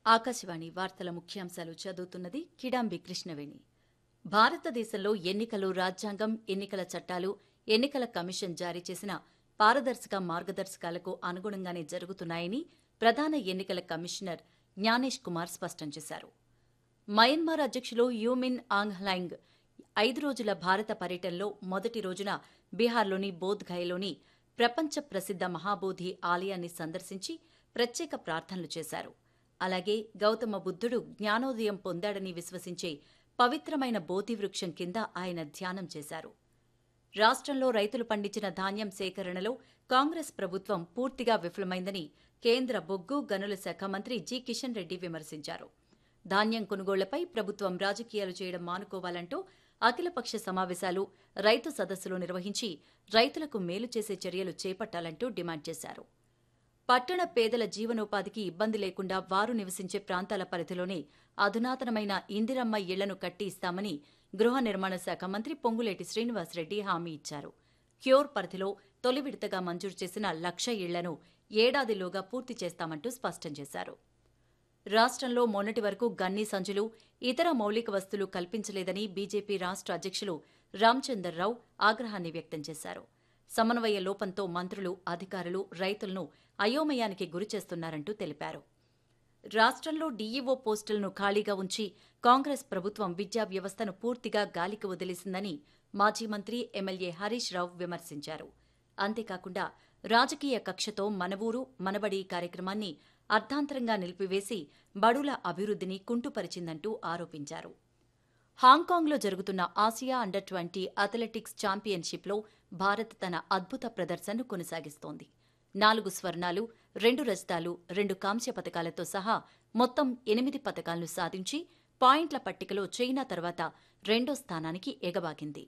ఆకాశవాణి వార్తల ముఖ్యాంశాలు చదువుతున్నది కిడాంబి కృష్ణవేణి భారతదేశంలో ఎన్నికలు రాజ్యాంగం ఎన్నికల చట్టాలు ఎన్నికల కమిషన్ జారీ చేసిన పారదర్శక మార్గదర్శకాలకు అనుగుణంగానే జరుగుతున్నాయని ప్రధాన ఎన్నికల కమిషనర్ జ్ఞానేష్ కుమార్ స్పష్టం చేశారు మయన్మార్ అధ్యక్షులు యూమిన్ ఆంగ్ హ్లాంగ్ ఐదు రోజుల భారత పర్యటనలో మొదటి రోజున బీహార్లోని బోధ్గయలోని ప్రపంచ ప్రసిద్ధ మహాబోధి ఆలయాన్ని సందర్శించి ప్రత్యేక ప్రార్థనలు చేశారు అలాగే గౌతమ బుద్ధుడు జ్ఞానోదయం పొందాడని విశ్వసించే పవిత్రమైన బోధి వృక్షం కింద ఆయన ధ్యానం చేశారు రాష్ట్రంలో రైతులు పండించిన ధాన్యం సేకరణలో కాంగ్రెస్ ప్రభుత్వం పూర్తిగా విఫలమైందని కేంద్ర బొగ్గు గనుల శాఖ మంత్రి జి కిషన్ రెడ్డి విమర్శించారు ధాన్యం కొనుగోళ్లపై ప్రభుత్వం రాజకీయాలు చేయడం మానుకోవాలంటూ అఖిలపక్ష సమావేశాలు రైతు సదస్సులు నిర్వహించి రైతులకు మేలు చేసే చర్యలు చేపట్టాలంటూ డిమాండ్ చేశారు పట్టణ పేదల జీవనోపాధికి ఇబ్బంది లేకుండా వారు నివసించే ప్రాంతాల పరిధిలోనే అధునాతనమైన ఇందిరమ్మ ఇళ్లను కట్టి ఇస్తామని గృహ నిర్మాణ శాఖ మంత్రి పొంగులేటి శ్రీనివాసరెడ్డి హామీ ఇచ్చారు క్యూర్ పరిధిలో తొలి విడతగా మంజూరు చేసిన లక్ష ఇళ్లను ఏడాదిలోగా పూర్తి చేస్తామంటూ స్పష్టం చేశారు రాష్ట్రంలో మొన్నటి వరకు గన్నీ సంచులు ఇతర మౌలిక వస్తువులు కల్పించలేదని బీజేపీ రాష్ట్ర అధ్యక్షులు రామచందర్రావు ఆగ్రహాన్ని వ్యక్తం చేశారు సమన్వయ లోపంతో మంత్రులు అధికారులు రైతులను అయోమయానికి గురిచేస్తున్నారంటూ తెలిపారు రాష్ట్రంలో డీఈఓ పోస్టులను ఖాళీగా ఉంచి కాంగ్రెస్ ప్రభుత్వం విద్యా వ్యవస్థను పూర్తిగా గాలికి వదిలేసిందని మాజీ మంత్రి ఎమ్మెల్యే హరీష్ రావు విమర్శించారు అంతేకాకుండా రాజకీయ కక్షతో మనవూరు మనబడి కార్యక్రమాన్ని అర్ధాంతరంగా నిలిపివేసి బడుల అభివృద్ధిని కుంటుపరిచిందంటూ ఆరోపించారు హాంకాంగ్లో జరుగుతున్న ఆసియా అండర్ ట్వంటీ అథ్లెటిక్స్ ఛాంపియన్షిప్లో భారత్ తన అద్భుత ప్రదర్శనను కొనసాగిస్తోంది నాలుగు స్వర్ణాలు రెండు రజతాలు రెండు కాంస్య పథకాలతో సహా మొత్తం ఎనిమిది పథకాలను సాధించి పాయింట్ల పట్టికలో చైనా తర్వాత రెండో స్థానానికి ఎగబాకింది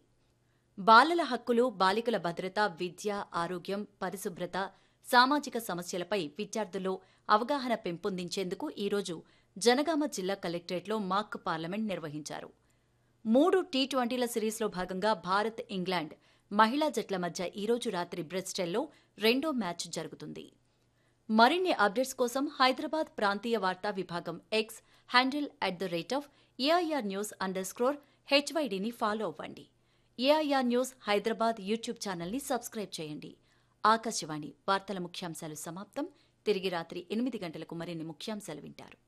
బాలల హక్కులు బాలికల భద్రత విద్య ఆరోగ్యం పరిశుభ్రత సామాజిక సమస్యలపై విద్యార్థుల్లో అవగాహన పెంపొందించేందుకు ఈరోజు జనగామ జిల్లా కలెక్టరేట్లో మాక్ పార్లమెంట్ నిర్వహించారు మూడు టీ ట్వంటీల సిరీస్లో భాగంగా భారత్ ఇంగ్లాండ్ మహిళా జట్ల మధ్య ఈరోజు రాత్రి బ్రిస్టెల్లో రెండో మ్యాచ్ జరుగుతుంది మరిన్ని అప్డేట్స్ కోసం హైదరాబాద్ ప్రాంతీయ వార్తా విభాగం X handle at the rate of AIR news underscore హెచ్వైడిని ఫాలో అవ్వండి ఏఐఆర్ న్యూస్ హైదరాబాద్ యూట్యూబ్ ఛానల్ని సబ్స్క్రైబ్ చేయండి ఆకాశవాణి వార్తల ముఖ్యాంశాలు సమాప్తం తిరిగి రాత్రి ఎనిమిది గంటలకు మరిన్ని ముఖ్యాంశాలు వింటారు